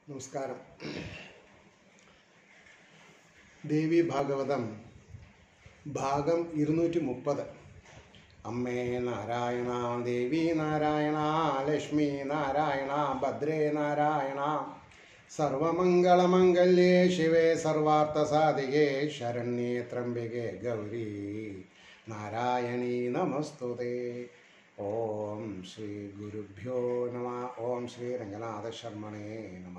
നമസ്കാരം ദേവി ഭാഗവതം ഭാഗം ഇരുന്നൂറ്റി മുപ്പത് അമ്മേ നാരായണ ദേവി നാരായണ ലക്ഷ്മി നാരായണ ഭദ്രേ നാരായണ സർവമംഗളമംഗല്യേ ശിവേ സർവാർത്ഥസാധികേ ശരണ്യേ ത്രംബികേ ഗൗരി നാരായണീ നമസ്തുതേ ഓം ശ്രീ ഗുരുഭ്യോ നമ ഓം ശ്രീ രംഗനാഥ ശർമ്മണേ നമ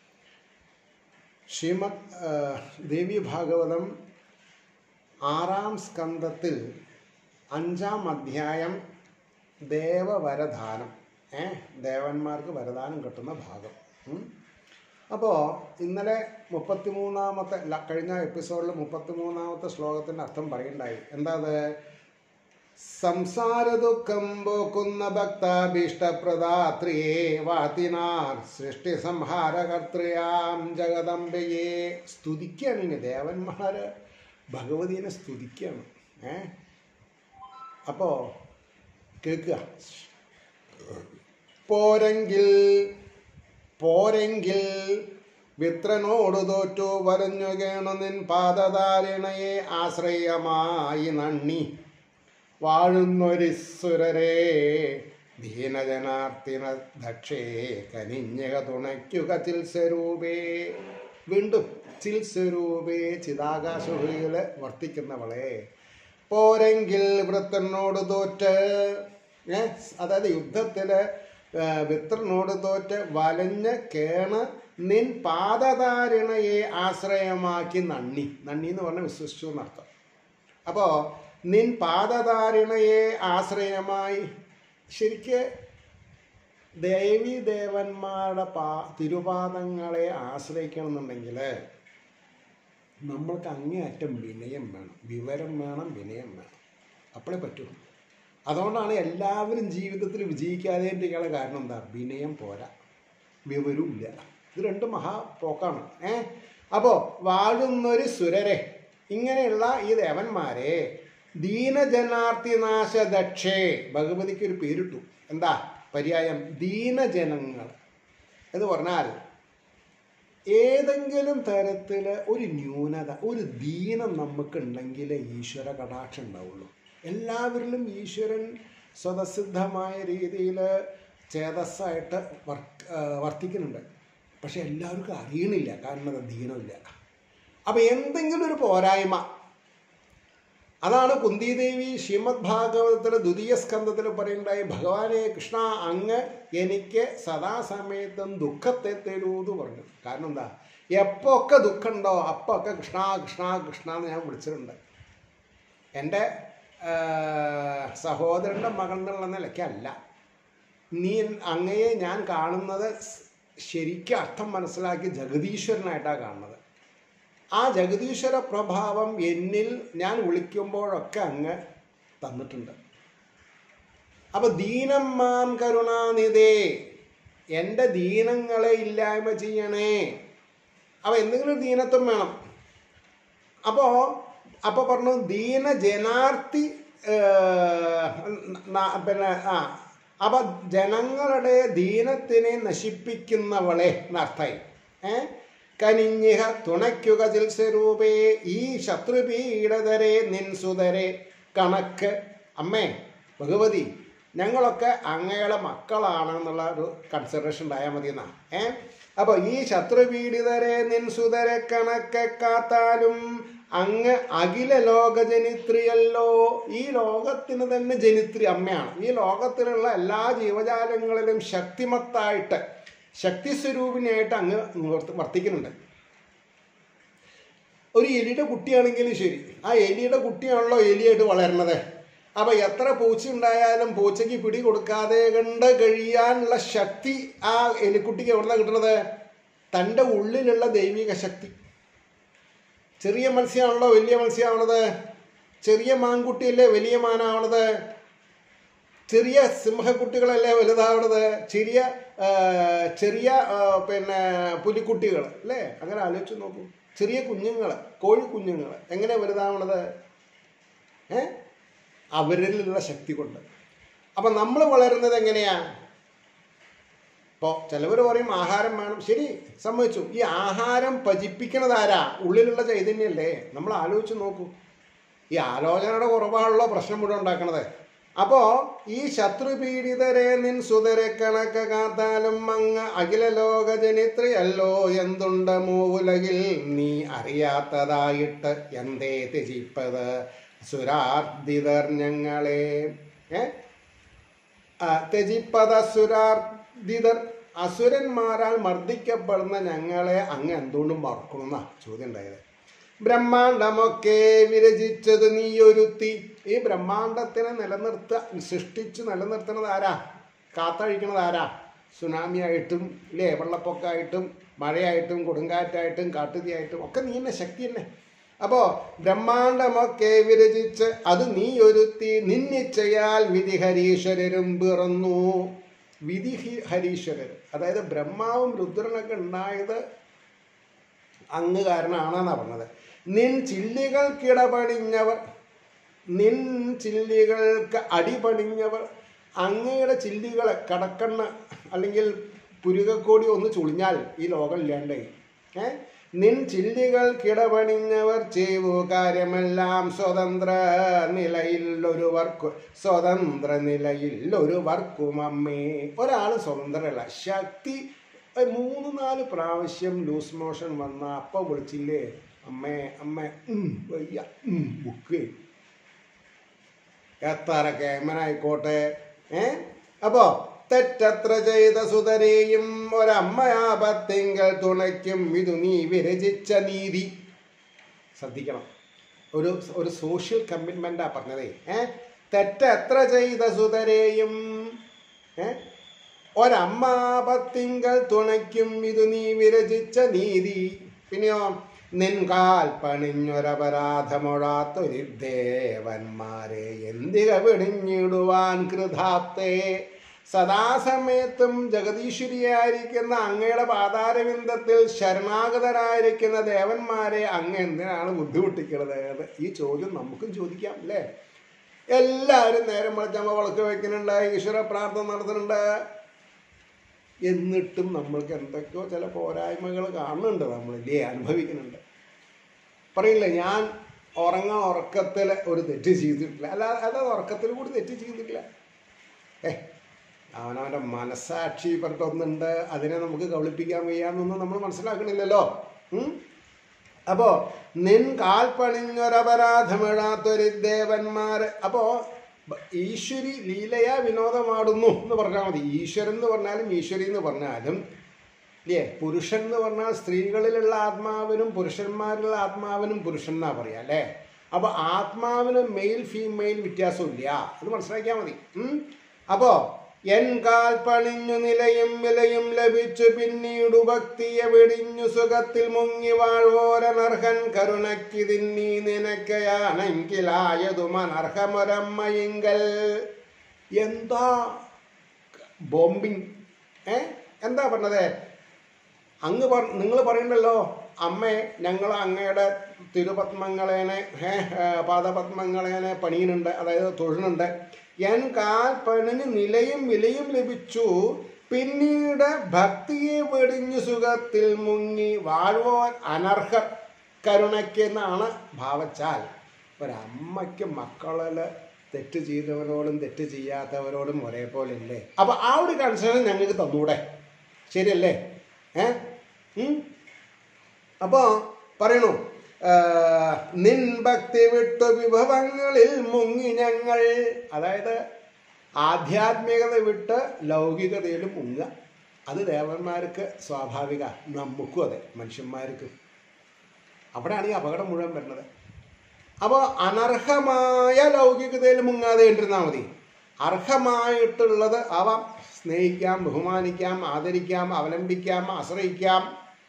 ശ്രീമദ് ആ, ദേവി ഭാഗവതം ആറാം സ്കന്ധത്തിൽ അഞ്ചാം അധ്യായം ദേവവരദാനം ഏ ദേവന്മാർക്ക് വരദാനം കിട്ടുന്ന ഭാഗം അപ്പോൾ ഇന്നലെ മുപ്പത്തിമൂന്നാമത്തെ ല- കഴിഞ്ഞ എപ്പിസോഡിൽ മുപ്പത്തിമൂന്നാമത്തെ ശ്ലോകത്തിൻ്റെ അർത്ഥം പറയുണ്ടായി എന്താ അത് സംസാര ദുഃഖം പോക്കുന്ന ഭക്താഭീഷ്ടപ്രദാത്രിയെ വാത്തിനാർ സൃഷ്ടി സംഹാരകർത്തൃയാം ജഗദംബയെ സ്തുതിക്കുകയാണ് ഇനി ദേവന്മാര് ഭഗവതിനെ സ്തുതിക്കുകയാണ് ഏ അപ്പോൾ കേൾക്കുക പോരെങ്കിൽ പോരെങ്കിൽ വിത്രനോട് തോറ്റു വരഞ്ഞു കേണു നിൻ പാദധാരിണയെ ആശ്രയമായി നണ്ണി വാഴുന്നൊരിസുരരെ ദീനജനാർത്തിന ദക്ഷേ കനിഞ്ഞക തുണയ്ക്കുക ചിൽസ്വരൂപേ വീണ്ടും ചിൽസ്വരൂപേ ചിതാകാശുകളിൽ വർത്തിക്കുന്നവളെ പോരെങ്കിൽ വൃത്തനോട് തോറ്റ് ഏ, അതായത് യുദ്ധത്തില് ഏ, വിത്രനോട് തോറ്റ് വലഞ്ഞ് കേണ് നിൻ പാദധാരിണയെ ആശ്രയമാക്കി നണ്ണി നണ്ണി എന്ന് പറഞ്ഞാൽ വിശ്വസിച്ചു എന്നർത്ഥം അപ്പോൾ നിൻ പാദധാരിണയെ ആശ്രയമായി ശരിക്ക് ദേവി ദേവന്മാരുടെ പാ തിരുപാദങ്ങളെ ആശ്രയിക്കണമെന്നുണ്ടെങ്കിൽ നമ്മൾക്ക് അങ്ങേയറ്റം വിനയം വേണം വിവരം വേണം വിനയം വേണം അപ്പോഴേ പറ്റൂ അതുകൊണ്ടാണ് എല്ലാവരും ജീവിതത്തിൽ വിജയിക്കാതെയുള്ള കാരണം എന്താ വിനയം പോരാ വിവരവും ഇല്ല ഇത് രണ്ടും മഹാപോക്കാണ് ഏ അപ്പോൾ വാഴുന്നൊരു സുരരെ ഇങ്ങനെയുള്ള ഈ ദേവന്മാരെ ദീനജനാർത്തിനാശ ദക്ഷേ ഭഗവതിക്ക് ഒരു പേരിട്ടു എന്താ പര്യായം ദീനജനങ്ങൾ എന്ന് പറഞ്ഞാൽ ഏതെങ്കിലും തരത്തിൽ ഒരു ന്യൂനത ഒരു ദീനം നമുക്കുണ്ടെങ്കിലേ ഈശ്വര കടാക്ഷം ഉണ്ടാവുള്ളൂ എല്ലാവരിലും ഈശ്വരൻ സ്വതസിദ്ധമായ രീതിയിൽ ചേതസ്സായിട്ട് വർക്ക് ആ, വർത്തിക്കുന്നുണ്ട് പക്ഷെ എല്ലാവർക്കും അറിയണില്ല കാരണം അത് ദീനമില്ല അപ്പം എന്തെങ്കിലും ഒരു പോരായ്മ അതാണ് കുന്തിദേവി ശ്രീമദ് ഭാഗവതത്തിലെ ദ്വിതീയ സ്കന്ധത്തിൽ പറയുണ്ടായി ഭഗവാനെ കൃഷ്ണ അങ്ങ് എനിക്ക് സദാസമയത്തും ദുഃഖത്തെ തരൂ എന്ന് പറഞ്ഞു കാരണം എന്താ എപ്പോഴൊക്കെ ദുഃഖമുണ്ടോ അപ്പോൾ ഒക്കെ കൃഷ്ണ കൃഷ്ണ കൃഷ്ണ എന്ന് ഞാൻ വിളിച്ചിട്ടുണ്ട് എൻ്റെ ആ, സഹോദരൻ്റെ മകൾ എന്നുള്ള നിലയ്ക്കല്ല നീ അങ്ങയെ ഞാൻ കാണുന്നത് ശരിക്കും അർത്ഥം മനസ്സിലാക്കി ജഗദീശ്വരനായിട്ടാണ് കാണുന്നത് ആ ജഗദീശ്വര പ്രഭാവം എന്നിൽ ഞാൻ വിളിക്കുമ്പോഴൊക്കെ അങ്ങ് തന്നിട്ടുണ്ട് അപ്പൊ ദീനം മാം കരുണാനിതേ എൻ്റെ ദീനങ്ങളെ ഇല്ലായ്മ ചെയ്യണേ അപ്പൊ എന്തെങ്കിലും ഒരു ദീനത്വം വേണം അപ്പോ അപ്പൊ പറഞ്ഞു ദീന ജനാർത്തി പിന്നെ ആ അപ്പൊ ജനങ്ങളുടെ ദീനത്തിനെ നശിപ്പിക്കുന്നവളെ എന്നർത്ഥമായി ഏ കനിഞ്ഞിഹ തുണയ്ക്കുക ചിൽസ്വരൂപേ ഈ ശത്രുപീഡതരെ നിൻസുതരെ കണക്ക് അമ്മേ ഭഗവതി ഞങ്ങളൊക്കെ അങ്ങയുടെ മക്കളാണെന്നുള്ള ഒരു കൺസിഡറേഷൻ ഉണ്ടായാൽ മതി എന്നാ ഏ അപ്പോൾ ഈ ശത്രുപീഡിതരെ നിൻസുതരെ കണക്കെ കാത്താലും അങ്ങ് അഖില ലോക ജനിത്രിയല്ലോ ഈ ലോകത്തിന് തന്നെ ജനിത്രി അമ്മയാണ് ഈ ലോകത്തിലുള്ള എല്ലാ ജീവജാലങ്ങളിലും ശക്തിമത്തായിട്ട് ശക്തിസ്വരൂപിണിയായിട്ട് അങ്ങ് വർത്തി- വർത്തിക്കുന്നുണ്ട് ഒരു എലിയുടെ കുട്ടിയാണെങ്കിലും ശരി ആ എലിയുടെ കുട്ടിയാണല്ലോ എലിയായിട്ട് വളരുന്നത് അപ്പോൾ എത്ര പൂച്ച ഉണ്ടായാലും പൂച്ചയ്ക്ക് പിടി കൊടുക്കാതെ കണ്ട് കഴിയാനുള്ള ശക്തി ആ എലിക്കുട്ടിക്ക് എവിടെ കിട്ടുന്നത് തൻ്റെ ഉള്ളിലുള്ള ദൈവിക ശക്തി ചെറിയ മത്സ്യമാണല്ലോ വലിയ മത്സ്യമാവണത് ചെറിയ മാൻകുട്ടിയല്ലേ വലിയ മാനാവണത് ചെറിയ സിംഹക്കുട്ടികളല്ലേ വലുതാവണത് ചെറിയ ആ, ചെറിയ ആ, പിന്നെ പുലിക്കുട്ടികൾ അല്ലേ അങ്ങനെ ആലോചിച്ച് നോക്കൂ ചെറിയ കുഞ്ഞുങ്ങൾ കോഴി കുഞ്ഞുങ്ങൾ എങ്ങനെ വലുതാവണത് ഏ അവരിലുള്ള ശക്തി കൊണ്ട് അപ്പം നമ്മൾ വളരുന്നത് എങ്ങനെയാ ഇപ്പോൾ ചിലവർ പറയും ആഹാരം വേണം ശരി സമ്മതിച്ചു ഈ ആഹാരം പചിപ്പിക്കണത് ആരാ ഉള്ളിലുള്ള ചൈതന്യല്ലേ നമ്മൾ ആലോചിച്ച് നോക്കൂ ഈ ആലോചനയുടെ കുറവാണല്ലോ പ്രശ്നം മുഴുവൻ ഉണ്ടാക്കണത് അപ്പോ ഈ ശത്രുപീഡിതരെ നിൻ സുതരെ കണക്ക കാത്താലും അങ്ങ് അഖില ലോക ജനിത്രയല്ലോ എന്തുണ്ട് മൂവുലകിൽ നീ അറിയാത്തതായിട്ട് എന്തേ ത്യജിപ്പത് സുരാർദിതർ ഞങ്ങളെ ഏ ആ, ത്യജിപ്പത സുരാർദിതർ അസുരന്മാരാൽ മർദ്ദിക്കപ്പെടുന്ന ഞങ്ങളെ അങ്ങ് എന്തുകൊണ്ടും മറക്കണമെന്നാ ചോദ്യം ഉണ്ടായത് ബ്രഹ്മാണ്ടമൊക്കെ വിരചിച്ചത് നീ ഒരുത്തി ഈ ബ്രഹ്മാണ്ടത്തിനെ നിലനിർത്തുക സൃഷ്ടിച്ച് നിലനിർത്തുന്നത് ആരാ കാത്തഴിക്കണത് ആരാ സുനാമി ആയിട്ടും ഇല്ലേ വെള്ളപ്പൊക്കമായിട്ടും മഴയായിട്ടും കൊടുങ്കാറ്റായിട്ടും കാട്ടുതീയായിട്ടും ഒക്കെ നീ തന്നെ ശക്തി തന്നെ അപ്പോ ബ്രഹ്മാണ്ടമൊക്കെ വിരചിച്ച് അത് നീ ഒരുത്തി നിന്നിച്ചയാൽ വിധി ഹരീശ്വരരും പിറന്നു വിധി ഹി- ഹരീശ്വരർ അതായത് ബ്രഹ്മാവും രുദ്രനൊക്കെ ഉണ്ടായത് അങ്ങ് കാരണമാണെന്നാണ് പറഞ്ഞത് നിൻ ചില്ലികൾക്കിടപണിഞ്ഞവർ നിൻ ചില്ലികൾക്ക് അടിപണിഞ്ഞവർ അങ്ങയുടെ ചില്ലികളെ കടക്കണ്ണ അല്ലെങ്കിൽ പുരുകക്കോടി ഒന്ന് ചുളിഞ്ഞാൽ ഈ ലോകം ഇല്ലാണ്ടായി ഏ നിൻ ചില്ലികൾ കിടപണിഞ്ഞവർ ചെയ്വു കാര്യമെല്ലാം സ്വതന്ത്ര നിലയിൽ ഒരുവർക്കു സ്വതന്ത്ര നിലയിൽ ഒരുവർക്കും അമ്മേ ഒരാൾ സ്വതന്ത്രമല്ല ശക്തി ഒരു മൂന്ന് നാല് പ്രാവശ്യം ലൂസ് മോഷൻ വന്ന അപ്പ വിളിച്ചില്ലേ അമ്മേ അമ്മ ഉം, വയ്യ ഉം, ബുക്ക് എത്ര കേമനായിക്കോട്ടെ ഏ അപ്പോ തെറ്റത്ര ചെയ്ത സുതരെയും ഒരമ്മയാപത്തിങ്കൽ തുണയ്ക്കും ഇതു നീ വിരചിച്ച നീതി ശ്രദ്ധിക്കണം ഒരു ഒരു സോഷ്യൽ കമ്മിറ്റ്മെന്റാ പറഞ്ഞതേ ഏ തെറ്റെത്ര ചെയ്ത സുതരെയും ഏ ഒരമ്മാപത്തിങ്കൽ തുണയ്ക്കും ഇതു നീ വിരചിച്ച നീതി പിന്നെയോ നിൻകാൽ പണിഞ്ഞൊരപരാധമൊഴാത്തൊരു ദേവന്മാരെ എന്തിക വെടിഞ്ഞിടുവാൻ കൃതാപ്തേ സദാസമയത്തും ജഗദീശ്വരിയായിരിക്കുന്ന അങ്ങയുടെ പാതാരവിന്ദത്തിൽ ശരണാഗതരായിരിക്കുന്ന ദേവന്മാരെ അങ്ങ് എന്തിനാണ് ബുദ്ധിമുട്ടിക്കുന്നത് എന്ന് ഈ ചോദ്യം നമുക്കും ചോദിക്കാം അല്ലേ എല്ലാവരും നേരം വിളിച്ചമ്മ വിളക്ക് വെക്കുന്നുണ്ട് ഈശ്വര പ്രാർത്ഥന നടത്തുന്നുണ്ട് എന്നിട്ടും നമ്മൾക്ക് എന്തൊക്കെയോ ചില പോരായ്മകൾ കാണുന്നുണ്ട് നമ്മളില്ലേ അനുഭവിക്കുന്നുണ്ട് പറയില്ല ഞാൻ ഉറങ്ങാൻ ഉറക്കത്തിൽ ഒരു തെറ്റ് ചെയ്തിട്ടില്ല അല്ല അല്ലാതെ ഉറക്കത്തിൽ കൂടി തെറ്റ് ചെയ്തിട്ടില്ല ഏ അവനവൻ്റെ മനസ്സാക്ഷി പറഞ്ഞൊന്നുണ്ട് അതിനെ നമുക്ക് കബളിപ്പിക്കാൻ വയ്യാന്നൊന്നും നമ്മൾ മനസ്സിലാക്കണില്ലല്ലോ ഉം? അപ്പോ നിൻ കാൽ പണിഞ്ഞൊരപരാധമിടാത്തൊരു ദേവന്മാര് അപ്പോ ബ- ഈശ്വരി ലീലയ വിനോദമാടുന്നു എന്ന് പറഞ്ഞാൽ മതി ഈശ്വരൻ എന്ന് പറഞ്ഞാലും ഈശ്വരി എന്ന് പറഞ്ഞാലും ഇല്ലേ പുരുഷൻ എന്ന് പറഞ്ഞാൽ സ്ത്രീകളിലുള്ള ആത്മാവിനും പുരുഷന്മാരിലുള്ള ആത്മാവിനും പുരുഷൻ എന്നാ പറയാ അല്ലേ അപ്പൊ ആത്മാവിന് മെയിൽ ഫീമെയിൽ വ്യത്യാസമില്ല അത് മനസ്സിലാക്കിയാൽ മതി ഉം? അപ്പോ എൻ കാൽ പണിഞ്ഞു നിലയും വിലയും ലഭിച്ചു പിന്നീടു ഭക്തിയെ വെടിഞ്ഞു സുഖത്തിൽ മുങ്ങി വാഴ്വോരനർഹൻ കരുണയ്ക്ക് തിന്നി നിനക്കയാണെങ്കിലായതും അനർഹമൊരമ്മയിങ്കൽ എന്താ ബോംബിങ് ഏ എന്താ പറഞ്ഞത് അങ്ങ് പറ നിങ്ങൾ പറയണ്ടല്ലോ അമ്മേ ഞങ്ങൾ അങ്ങയുടെ തിരുപത്മങ്ങളേനെ ഹേ ഏ, പാദപത്മങ്ങളേനെ പണിയുന്നുണ്ട് അതായത് തൊഴുന്നുണ്ട് എൻ കാൽ പണിഞ്ഞ് നിലയും വിലയും ലഭിച്ചു പിന്നീട് ഭക്തിയെ വെടിഞ്ഞു സുഖത്തിൽ മുങ്ങി വാഴുവാൻ അനർഹർ കരുണയ്ക്ക് എന്നാണ് ഭാവച്ചാൽ ഒരമ്മയ്ക്ക് മക്കളിൽ തെറ്റ് ചെയ്തവരോടും തെറ്റ് ചെയ്യാത്തവരോടും ഒരേപോലെ അല്ലേ അപ്പൊ ആ ഒരു കൺസേൺ ഞങ്ങൾക്ക് തന്നൂടെ ശരിയല്ലേ ഏ ഉം? അപ്പോ പറയണു ആ, നിൻ ഭക്തി വിട്ടു വിഭവങ്ങളിൽ മുങ്ങി ഞങ്ങൾ അതായത് ആധ്യാത്മികത വിട്ട് ലൗകികതയിലും മുങ്ങുക അത് ദേവന്മാർക്ക് സ്വാഭാവിക നമുക്കും അതെ മനുഷ്യന്മാർക്ക് അവിടെയാണ് ഈ അപകടം മുഴുവൻ വരുന്നത് അപ്പോൾ അനർഹമായ ലൗകികതയിൽ മുങ്ങാതെ കണ്ടിരുന്നാൽ മതി അർഹമായിട്ടുള്ളത് അവ സ്നേഹിക്കാം ബഹുമാനിക്കാം ആദരിക്കാം അവലംബിക്കാം ആശ്രയിക്കാം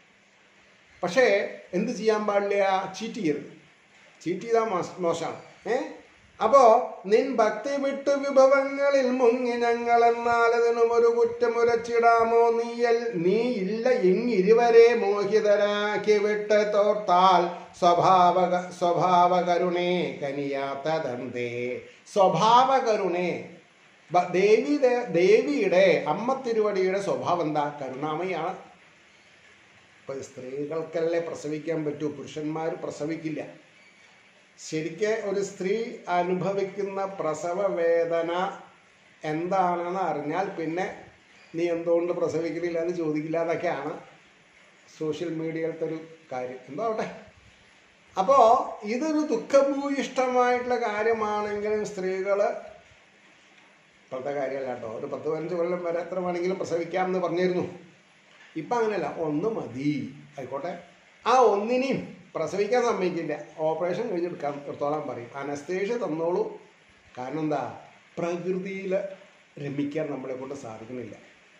പക്ഷേ എന്ത് ചെയ്യാൻ പാടില്ല ചീറ്റ് ചെയ്യരുത് ചീറ്റ് ചെയ്താൽ മോശമാണ് ഏ അപ്പോ നിൻ ഭക്തി വിട്ടു വിഭവങ്ങളിൽ മുങ്ങി ഞങ്ങൾ എന്നാൽ അതിനും ഒരു കുറ്റമുരച്ചിടാമോ നീയൽ നീ ഇല്ല ഇങ്ങിരുവരെ മോഹിതരാക്കി വിട്ട് തോർത്താൽ സ്വഭാവ സ്വഭാവകരുണേ കനിയാത്തതന്തേ സ്വഭാവകരുണേ ബ- ദേവി ദേ- ദേവിയുടെ അമ്മ തിരുവടിയുടെ സ്വഭാവം എന്താ കരുണാമയാണ് ഇപ്പൊ സ്ത്രീകൾക്കല്ലേ പ്രസവിക്കാൻ പറ്റൂ പുരുഷന്മാർ പ്രസവിക്കില്ല ശരിക്ക് ഒരു സ്ത്രീ അനുഭവിക്കുന്ന പ്രസവ വേദന എന്താണെന്ന് അറിഞ്ഞാൽ പിന്നെ നീ എന്തുകൊണ്ട് പ്രസവിക്കുന്നില്ല എന്ന് ചോദിക്കില്ല എന്നൊക്കെയാണ് സോഷ്യൽ മീഡിയയിലത്തെ ഒരു കാര്യം എന്തോ ആവട്ടെ അപ്പോൾ ഇതൊരു ദുഃഖഭൂയിഷ്ടമായിട്ടുള്ള കാര്യമാണെങ്കിലും സ്ത്രീകൾ ഇപ്പോഴത്തെ കാര്യമല്ല കേട്ടോ ഒരു പത്ത് പതിനഞ്ച് കൊല്ലം വരെ എത്ര വേണമെങ്കിലും പ്രസവിക്കാമെന്ന് പറഞ്ഞിരുന്നു ഇപ്പം അങ്ങനെയല്ല ഒന്ന് മതി ആയിക്കോട്ടെ ആ ഒന്നിനെയും പ്രസവിക്കാൻ സമ്മതിക്കില്ല ഓപ്പറേഷൻ കഴിഞ്ഞെടുക്കാൻ എടുത്തോളാൻ പറയും അനസ്തേഷ്യ തന്നോളൂ കാരണം എന്താ പ്രകൃതിയിൽ രമിക്കാൻ നമ്മളെ കൊണ്ട് സാധിക്കുന്നില്ല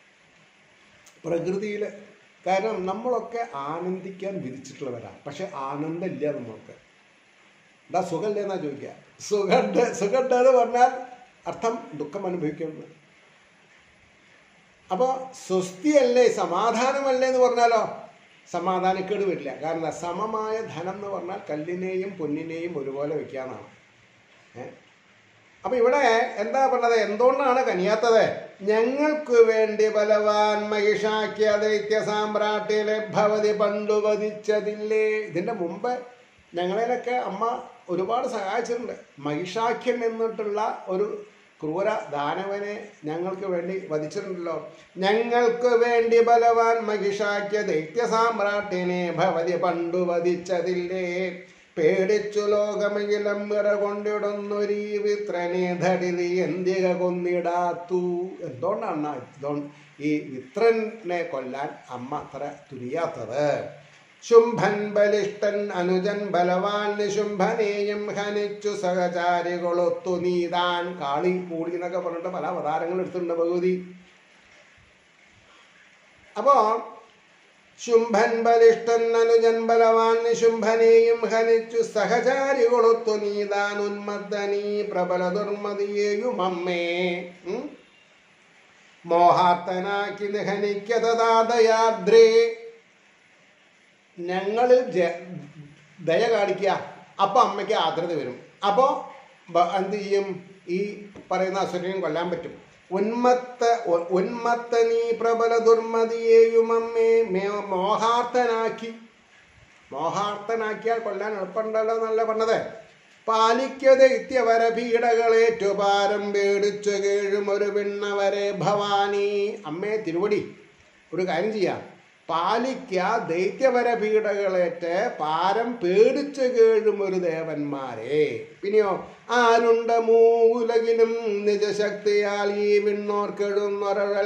പ്രകൃതിയിൽ കാരണം നമ്മളൊക്കെ ആനന്ദിക്കാൻ വിധിച്ചിട്ടുള്ളവരാണ് പക്ഷെ ആനന്ദമില്ല നമ്മൾക്ക് എന്താ സുഖമില്ല എന്നാ ചോദിക്കുക സുഖമുണ്ട് സുഖമുണ്ട് എന്ന് പറഞ്ഞാൽ അർത്ഥം ദുഃഖം അനുഭവിക്കുന്നത് അപ്പോൾ സ്വസ്തിയല്ലേ സമാധാനമല്ലേ എന്ന് പറഞ്ഞാലോ സമാധാനക്കേട് വരില്ല കാരണം എന്താ സമമായ ധനം എന്ന് പറഞ്ഞാൽ കല്ലിനെയും പൊന്നിനെയും ഒരുപോലെ വെക്കാന്നാണ് ഏ അപ്പൊ ഇവിടെ എന്താ പറഞ്ഞത് എന്തുകൊണ്ടാണ് കനിയാത്തത് ഞങ്ങൾക്ക് വേണ്ടി ബലവാൻ മഹിഷാക്കിയ ദൈത്യ സാമ്രാട്ടിലെ ഭവതി പണ്ടു വധിച്ചതില്ലേ ഇതിന്റെ മുമ്പ് ഞങ്ങളെയൊക്കെ അമ്മ ഒരുപാട് സഹായിച്ചിട്ടുണ്ട് മഹിഷാഖ്യൻ എന്നിട്ടുള്ള ഒരു ക്രൂര ദാനവനെ ഞങ്ങൾക്ക് വേണ്ടി വധിച്ചിട്ടുണ്ടല്ലോ ഞങ്ങൾക്ക് വേണ്ടി ബലവാൻ മഹിഷാക്കിയ ദൈത്യ സാമ്രാട്ടിനെ ഭവതി പണ്ടു വധിച്ചതില്ലേ പേടിച്ചു ലോകമെങ്കിലും വിറ കൊണ്ടിടുന്നൊരീ വിത്രനെ ധടിതി എന്തിക കൊന്നിടാത്തു എന്തുകൊണ്ടാണ് ഇതോ ഈ വിത്രനെ കൊല്ലാൻ അമ്മ അത്ര തുരിയാത്തത് ശുംഭൻ ബലിഷ്ഠൻ അനുജൻ ബലവാൻ നിശുംഭനെയും ഹനിച്ചു സഹചാരികളൊത്തു നീതാൻ കാളി കൂടി എന്നൊക്കെ പറഞ്ഞിട്ട് പല അവതാരങ്ങൾ എടുത്തിട്ടുണ്ട് ഭഗവതി അപ്പോ ശുംഭൻ ബലിഷ്ഠൻ അനുജൻ ബലവാൻ നിശുംഭനെയും ഹനിച്ചു സഹചാരികളൊത്തു നീതാൻ ഉന്മദ്ദനീ പ്രബല ദുർമതിയെയും അമ്മേ ഉം? മോഹാർത്തനാക്കി നിഹനിക്കതാദയാദ്രേ ഞങ്ങളിൽ ജ- ദയ കാണിക്കുക അപ്പൊ അമ്മയ്ക്ക് ആർദ്രത വരും അപ്പോൾ എന്ത് ചെയ്യും ഈ പറയുന്ന അസുരനെയും കൊല്ലാൻ പറ്റും ഉന്മത്ത ഉ- ഉന്മത്ത നീ പ്രബല ദുർമതിയെയും അമ്മേ മേ- മോഹാർത്തനാക്കി മോഹാർത്തനാക്കിയാൽ കൊല്ലാൻ എളുപ്പമുണ്ടല്ലോ എന്നല്ല പറഞ്ഞത് പാലിക്കത് ഇത്യവര പീഡകളേറ്റു പാരം പേടിച്ചു കീഴും ഒരു പിണ്ണവരെ ഭവാനി അമ്മേ തിരുവടി ഒരു കാര്യം ചെയ്യാം പാലിക്ക ദൈത്യവര പീഡകളേറ്റ് പാരം പേടിച്ചു കേഴും ഒരു ദേവന്മാരെ പിന്നെയോ ആരുണ്ട മൂലകിലും നിജശക്തിയാൽ ഈ വിണ്ണോർക്കെഴുന്നൊരഴൽ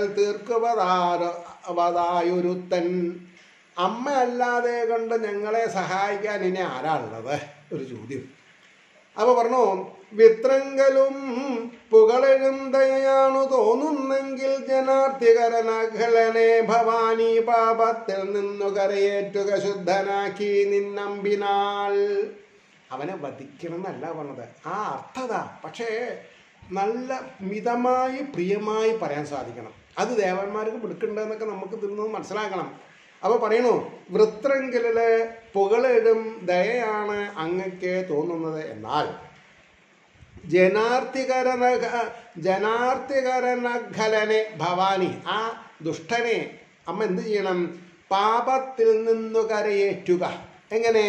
തീർക്കുവതായൊരുത്തൻ അമ്മ അല്ലാതെ കണ്ട് ഞങ്ങളെ സഹായിക്കാൻ ഇനി ആരാളുള്ളത് ഒരു ചോദ്യം അപ്പൊ പറഞ്ഞു വിത്രങ്കലും പുകളെഴും ദയാണു തോന്നുന്നെങ്കിൽ ജനാർത്ഥികരനഘലനെ ഭവാനി പാപത്തിൽ നിന്നു കരയേറ്റുക ശുദ്ധനാക്കി നിന്നമ്പിനാൾ അവനെ വധിക്കണം എന്നല്ല പറഞ്ഞത് ആ അർത്ഥത പക്ഷേ നല്ല മിതമായി പ്രിയമായി പറയാൻ സാധിക്കണം അത് ദേവന്മാർക്ക് പിടിക്കണ്ടെന്നൊക്കെ നമുക്ക് തിന്ന് മനസ്സിലാക്കണം അപ്പോൾ പറയണു വൃത്രങ്കിലെ പുകളെഴും ദയയാണ് അങ്ങക്ക് തോന്നുന്നത് എന്നാൽ ജനാർത്ഥികരന ജനാർത്ഥികരനഘലനെ ഭവാനി ആ ദുഷ്ടനെ അമ്മ എന്ത് ചെയ്യണം പാപത്തിൽ നിന്നു കരയേറ്റുക എങ്ങനെ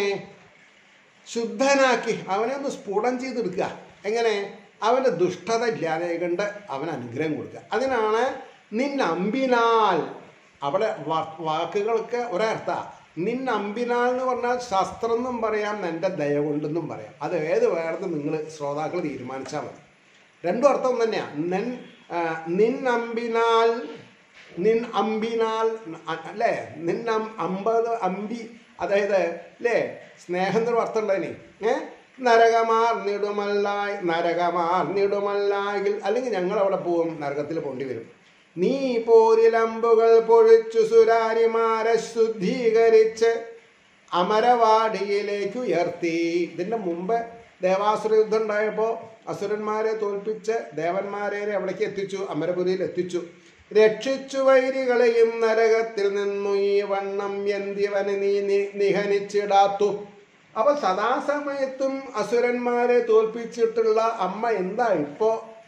ശുദ്ധനാക്കി അവനെ ഒന്ന് സ്ഫുടം ചെയ്തെടുക്കുക എങ്ങനെ അവൻ്റെ ദുഷ്ടത ഇല്ലാതെ കണ്ട് അവന് അനുഗ്രഹം കൊടുക്കുക അതിനാണ് നിന്നമ്പിനാൽ അവിടെ വാ- വാക്കുകൾക്ക് ഒരർത്ഥ നിന്നമ്പിനാൽ എന്ന് പറഞ്ഞാൽ ശസ്ത്രം എന്നും പറയാം എൻ്റെ ദയ കൊണ്ടെന്നും പറയാം അത് ഏത് വേണമെന്ന് നിങ്ങൾ ശ്രോതാക്കൾ തീരുമാനിച്ചാൽ മതി രണ്ടും അർത്ഥം തന്നെയാണ് നെൻ ആ, നിന്നമ്പിനാൽ നിൻ അമ്പിനാൽ അ- അല്ലേ നിന്നം അമ്പത് അമ്പി അതായത് അല്ലേ സ്നേഹം എന്നൊരു അർത്ഥം ഉണ്ടായിനി ഏ നരകമാർ നിടുമല്ലായി നരകമാർ നിടുമല്ലായിൽ അല്ലെങ്കിൽ ഞങ്ങൾ അവിടെ പോവും നരകത്തിൽ പോണ്ടി വരും നീ പോരിലമ്പുകൾ പൊഴിച്ചു സുരാരിമാരെ ശുദ്ധീകരിച്ച് അമരവാടിയിലേക്ക് ഉയർത്തി ഇതിന്റെ മുമ്പ് ദേവാസുര യുദ്ധം ഉണ്ടായപ്പോൾ അസുരന്മാരെ തോൽപ്പിച്ച് ദേവന്മാരെ അവിടേക്ക് എത്തിച്ചു അമരപുരിയിൽ എത്തിച്ചു രക്ഷിച്ചു വൈരികളെയും നരകത്തിൽ നിന്നു ഈ വണ്ണം എന്തിവന് നീ നി- നിഹനിച്ചിടാത്തു അപ്പൊ സദാസമയത്തും അസുരന്മാരെ തോൽപ്പിച്ചിട്ടുള്ള അമ്മ എന്താ ഇപ്പോ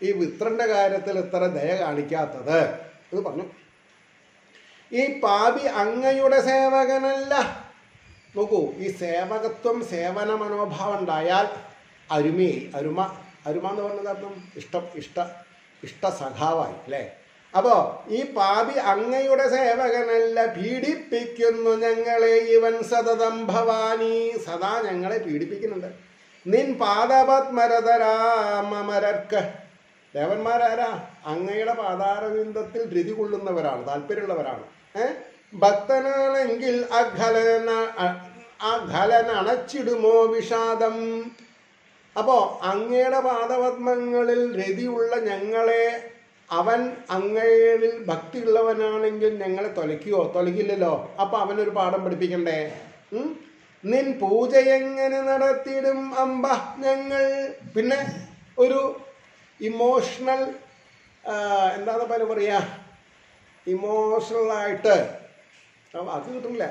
ഈ വിത്രന്റെ കാര്യത്തിൽ ഇത്ര ദയ കാണിക്കാത്തത് എന്ന് പറഞ്ഞു ഈ പാപി അങ്ങയുടെ സേവകനല്ല നോക്കൂ ഈ സേവകത്വം സേവന മനോഭാവം ഉണ്ടായാൽ അരുമയായി അരുമ അരുമ എന്ന് പറഞ്ഞത് അർത്ഥം ഇഷ്ടം ഇഷ്ട ഇഷ്ട സഖാവായി അല്ലേ അപ്പോ ഈ പാപി അങ്ങയുടെ സേവകനല്ല പീഡിപ്പിക്കുന്നു ഞങ്ങളെ ഇവൻ സതതം ഭവാനി സദാ ഞങ്ങളെ പീഡിപ്പിക്കുന്നുണ്ട് നിൻ പാദപത്മരതരാമരർക്ക് ദേവന്മാരാരാ അങ്ങയുടെ പാതാരവിന്ദത്തിൽ ധൃതി കൊള്ളുന്നവരാണ് താല്പര്യമുള്ളവരാണ് ഏ ഭക്തനാണെങ്കിൽ അഘലന അഘലന അണച്ചിടുമോ വിഷാദം അപ്പോ അങ്ങയുടെ പാദപത്മങ്ങളിൽ രതിയുള്ള ഞങ്ങളെ അവൻ അങ്ങയിൽ ഭക്തിയുള്ളവനാണെങ്കിൽ ഞങ്ങളെ തൊലയ്ക്കുവോ തൊലയ്ക്കില്ലല്ലോ അപ്പൊ അവനൊരു പാഠം പഠിപ്പിക്കണ്ടേ ഉം? നിൻ പൂജ എങ്ങനെ നടത്തിയിടും അമ്പ ഞങ്ങൾ പിന്നെ ഒരു ഇമോഷണൽ എന്താന്ന് പറയുക പറയാ ഇമോഷണലായിട്ട് അത് കിട്ടില്ല